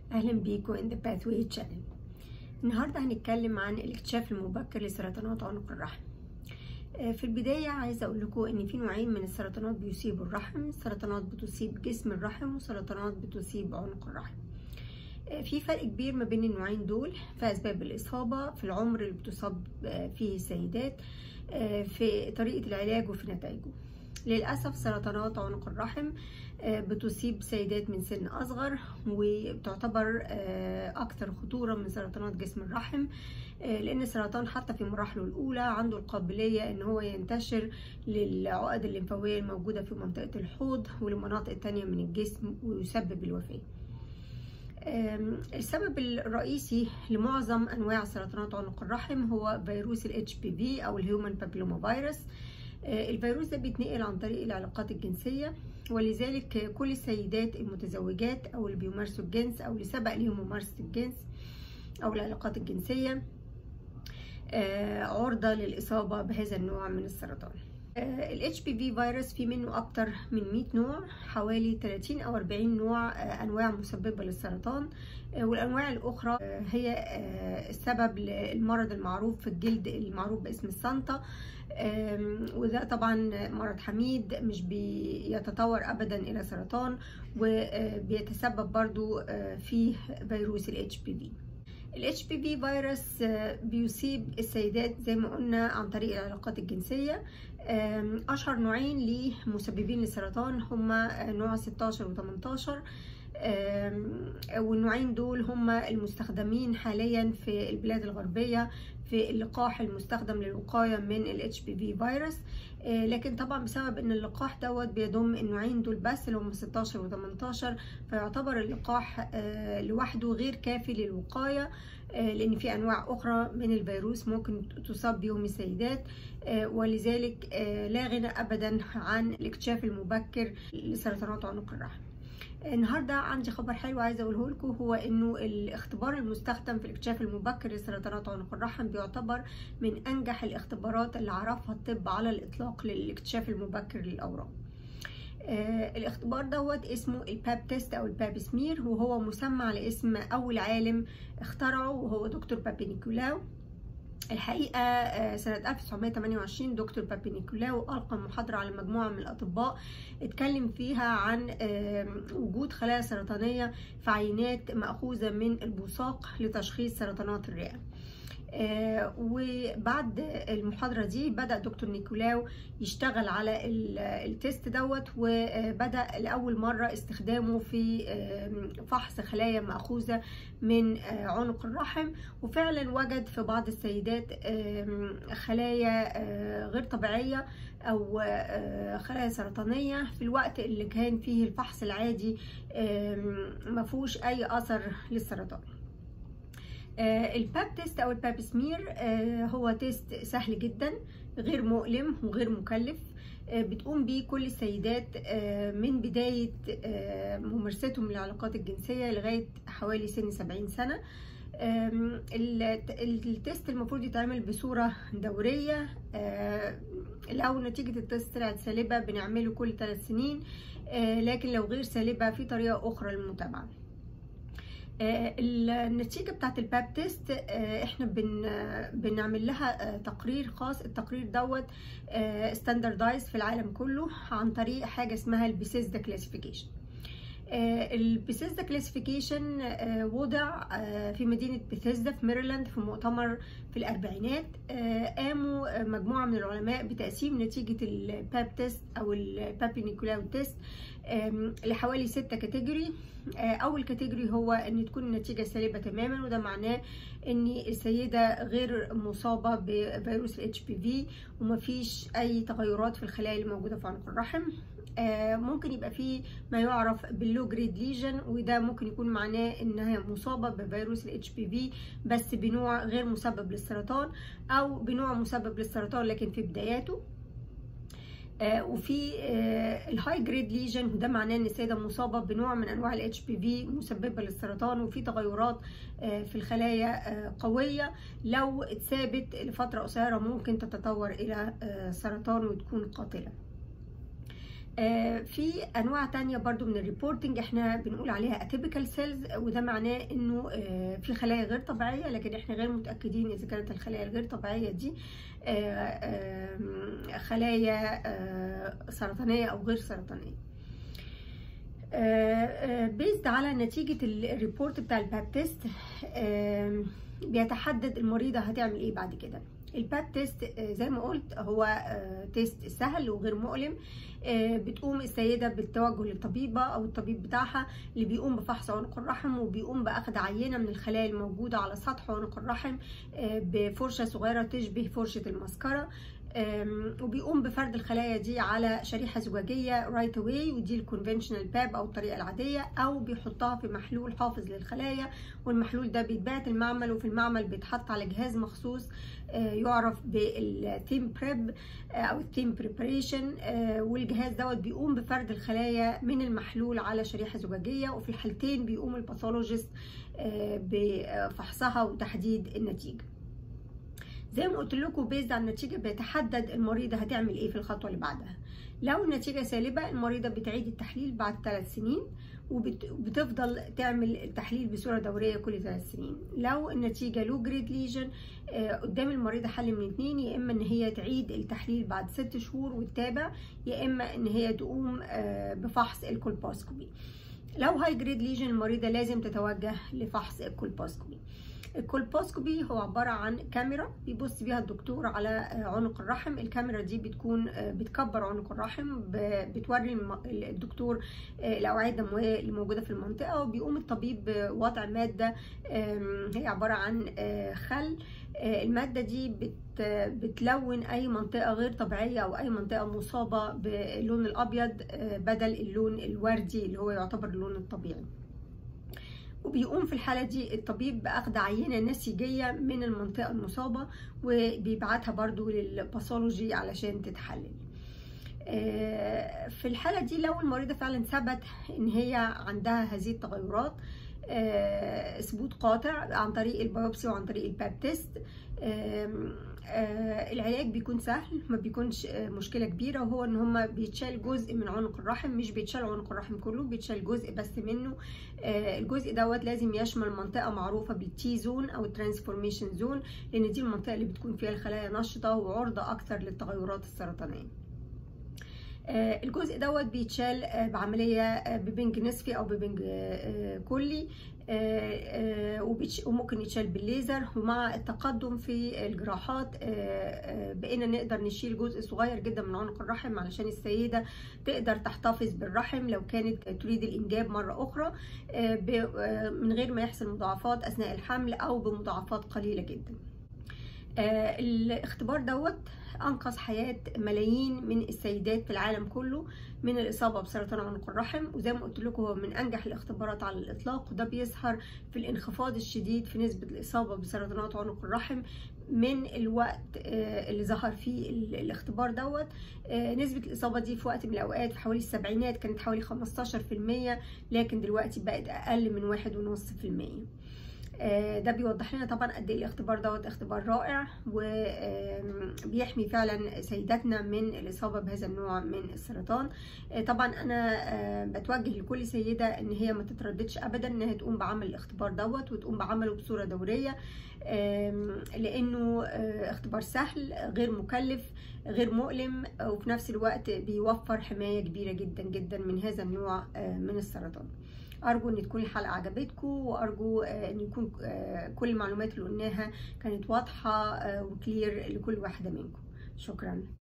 اهلا بيكم in the pathway channel النهارده هنتكلم عن الاكتشاف المبكر لسرطانات عنق الرحم آه، في البداية عايزة أقول لكم إن في نوعين من السرطانات بيصيبوا الرحم سرطانات بتصيب جسم الرحم وسرطانات بتصيب عنق الرحم آه، في فرق كبير ما بين النوعين دول في أسباب الإصابة في العمر اللي بتصاب آه، فيه السيدات في طريقة العلاج وفي نتائجه للأسف سرطانات عنق الرحم بتصيب سيدات من سن أصغر وتعتبر أكثر خطورة من سرطانات جسم الرحم لأن السرطان حتى في مراحله الأولى عنده القابلية إن هو ينتشر للعقد الليمفاوية الموجودة في منطقة الحوض ولمناطق تانية من الجسم ويسبب الوفاة. السبب الرئيسي لمعظم انواع سرطانات عنق الرحم هو فيروس الاتش بي في او الهيومن بابيلوما فيروس الفيروس ده بيتنقل عن طريق العلاقات الجنسية ولذلك كل السيدات المتزوجات او اللي بيمارسوا الجنس او اللي سبق ليهم ممارسة الجنس او العلاقات الجنسية عرضة للإصابة بهذا النوع من السرطان ال HPV فيروس في منه أكتر من 100 نوع حوالي 30 أو 40 نوع أنواع مسببة للسرطان والأنواع الأخرى هي السبب للمرض المعروف في الجلد المعروف باسم السانتا وده طبعا مرض حميد مش بيتطور أبدا إلى سرطان وبيتسبب برضو في فيروس ال HPV ال HPV فيروس بيصيب السيدات زي ما قلنا عن طريق العلاقات الجنسية أشهر نوعين لمسببين للسرطان هما نوع 16 و 18 والنوعين دول هما المستخدمين حاليا في البلاد الغربية في اللقاح المستخدم للوقاية من ال HPV فيروس لكن طبعا بسبب ان اللقاح دوت بيضم النوعين دول بس اللي هم 16 و 18 فيعتبر اللقاح لوحده غير كافي للوقاية لان في انواع اخرى من الفيروس ممكن تصاب بهم السيدات ولذلك لا غنى ابدا عن الاكتشاف المبكر لسرطانات عنق الرحم النهارده عندي خبر حلو عايزه اقوله لكم هو انه الاختبار المستخدم في الاكتشاف المبكر لسرطانات عنق الرحم بيعتبر من انجح الاختبارات اللي عرفها الطب على الاطلاق للاكتشاف المبكر للاورام آه الاختبار دوت اسمه الباب تيست او الباب سمير وهو مسمى على اسم اول عالم اخترعه وهو دكتور بابي نيكولاو الحقيقة سنة 1928 دكتور بابي نيكولاو ألقى محاضرة على مجموعة من الأطباء اتكلم فيها عن وجود خلايا سرطانية في عينات مأخوذة من البوصاق لتشخيص سرطانات الرئة آه وبعد المحاضرة دي بدأ دكتور نيكولاو يشتغل على التيست دوت وبدأ لأول مرة استخدامه في آه فحص خلايا مأخوذة من آه عنق الرحم وفعلا وجد في بعض السيدات خلايا غير طبيعية أو خلايا سرطانية في الوقت اللي كان فيه الفحص العادي مفهوش أي أثر للسرطان الباب تيست او الباب سمير هو تيست سهل جدا غير مؤلم وغير مكلف بتقوم بيه كل السيدات من بداية ممارستهم للعلاقات الجنسية لغاية حوالي سن 70 سنة التيست المفروض يتعمل بصورة دورية لو نتيجة التيست طلعت سالبة بنعمله كل 3 سنين لكن لو غير سالبة في طريقة أخرى للمتابعة النتيجه بتاعت الباب تيست احنا بن بنعمل لها تقرير خاص التقرير دوت ستاندردايز في العالم كله عن طريق حاجه اسمها البيسيزدا كلاسيفيكيشن البيسيزدا كلاسيفيكيشن وضع في مدينة بيثيزدا في ميرلاند في مؤتمر في الأربعينات قاموا مجموعة من العلماء بتقسيم نتيجة الباب تيست أو البابي نيكولاو تيست لحوالي ستة كاتيجوري أول كاتيجوري هو إن تكون النتيجة سالبة تماما وده معناه إن السيدة غير مصابة بفيروس ال HPV ومفيش أي تغيرات في الخلايا اللي موجودة في عنق الرحم ممكن يبقى فيه ما يعرف باللو جريد ليجن وده ممكن يكون معناه انها مصابه بفيروس ال HPV بس بنوع غير مسبب للسرطان او بنوع مسبب للسرطان لكن في بداياته آه وفي آه الهاي جريد ليجن وده معناه ان السيده مصابه بنوع من انواع ال HPV مسببه للسرطان وفي تغيرات آه في الخلايا قويه لو اتثابت لفتره قصيره ممكن تتطور الى سرطان وتكون قاتله آه، في انواع تانية برضو من الريبورتنج احنا بنقول عليها اتيبيكال سيلز وده معناه انه آه، في خلايا غير طبيعيه لكن احنا غير متاكدين اذا كانت الخلايا الغير طبيعيه دي آه، خلايا سرطانيه او غير سرطانيه بيزد على نتيجة الريبورت بتاع الباب تيست بيتحدد المريضة هتعمل ايه بعد كده الباب تيست زي ما قلت هو تيست سهل وغير مؤلم بتقوم السيدة بالتوجه للطبيبة أو الطبيب بتاعها اللي بيقوم بفحص عنق الرحم وبيقوم بأخذ عينة من الخلايا الموجودة على سطح عنق الرحم بفرشة صغيرة تشبه فرشة المسكرة وبيقوم بفرد الخلايا دي على شريحة زجاجية رايت اواي ودي الكونفنشنال باب أو الطريقة العادية أو بيحطها في محلول حافظ للخلايا والمحلول ده بيتباعت المعمل وفي المعمل بيتحط على جهاز مخصوص يعرف بالثيم بريب أو الثيم بريباريشن والجهاز دوت بيقوم بفرد الخلايا من المحلول على شريحة زجاجية وفي الحالتين بيقوم الباثولوجيست بفحصها وتحديد النتيجة زي ما قلت لكم بيزد على النتيجه بيتحدد المريضه هتعمل ايه في الخطوه اللي بعدها لو النتيجه سالبه المريضه بتعيد التحليل بعد ثلاث سنين وبتفضل تعمل التحليل بصوره دوريه كل ثلاث سنين لو النتيجه لو جريد ليجن قدام المريضه حل من اتنين يا اما ان هي تعيد التحليل بعد ست شهور وتتابع يا اما ان هي تقوم بفحص الكولبوسكوبي لو هاي جريد ليجن المريضه لازم تتوجه لفحص الكولبوسكوبي الكولبوسكوبي هو عبارة عن كاميرا بيبص بيها الدكتور على عنق الرحم الكاميرا دي بتكون بتكبر عنق الرحم بتوري الدكتور الأوعية الدموية اللي موجودة في المنطقة وبيقوم الطبيب بوضع مادة هي عبارة عن خل المادة دي بت بتلون أي منطقة غير طبيعية أو أي منطقة مصابة باللون الأبيض بدل اللون الوردي اللي هو يعتبر اللون الطبيعي وبيقوم في الحالة دي الطبيب بأخذ عينة نسيجية من المنطقة المصابة وبيبعتها برضو للباثولوجي علشان تتحلل في الحالة دي لو المريضة فعلا ثبت ان هي عندها هذه التغيرات ثبوت قاطع عن طريق البيوبسي وعن طريق الباب تيست العلاج بيكون سهل ما بيكونش مشكله كبيره وهو ان هما بيتشال جزء من عنق الرحم مش بيتشال عنق الرحم كله بيتشال جزء بس منه الجزء دوت لازم يشمل منطقه معروفه بالتي زون او الترانسفورميشن زون لان دي المنطقه اللي بتكون فيها الخلايا نشطه وعرضه اكثر للتغيرات السرطانيه الجزء دوت بيتشال بعمليه ببنج نصفي او ببنج كلي وممكن يتشال بالليزر ومع التقدم في الجراحات بقينا نقدر نشيل جزء صغير جدا من عنق الرحم علشان السيدة تقدر تحتفظ بالرحم لو كانت تريد الإنجاب مرة أخرى من غير ما يحصل مضاعفات أثناء الحمل أو بمضاعفات قليلة جدا الاختبار دوت أنقذ حياة ملايين من السيدات في العالم كله من الإصابة بسرطان عنق الرحم وزي ما قلت لكم هو من أنجح الاختبارات على الإطلاق وده بيظهر في الانخفاض الشديد في نسبة الإصابة بسرطانات عنق الرحم من الوقت اللي ظهر فيه الاختبار دوت نسبة الإصابة دي في وقت من الأوقات في حوالي السبعينات كانت حوالي 15% لكن دلوقتي بقت أقل من واحد ونص في المية ده بيوضح لنا طبعا قد ايه الاختبار دوت اختبار رائع وبيحمي فعلا سيداتنا من الاصابه بهذا النوع من السرطان طبعا انا بتوجه لكل سيده ان هي ما تترددش ابدا انها تقوم بعمل الاختبار دوت وتقوم بعمله بصوره دوريه لانه اختبار سهل غير مكلف غير مؤلم وفي نفس الوقت بيوفر حمايه كبيره جدا جدا من هذا النوع من السرطان ارجو ان تكون الحلقه عجبتكم وارجو ان يكون كل المعلومات اللي قلناها كانت واضحه وكلير لكل واحده منكم شكرا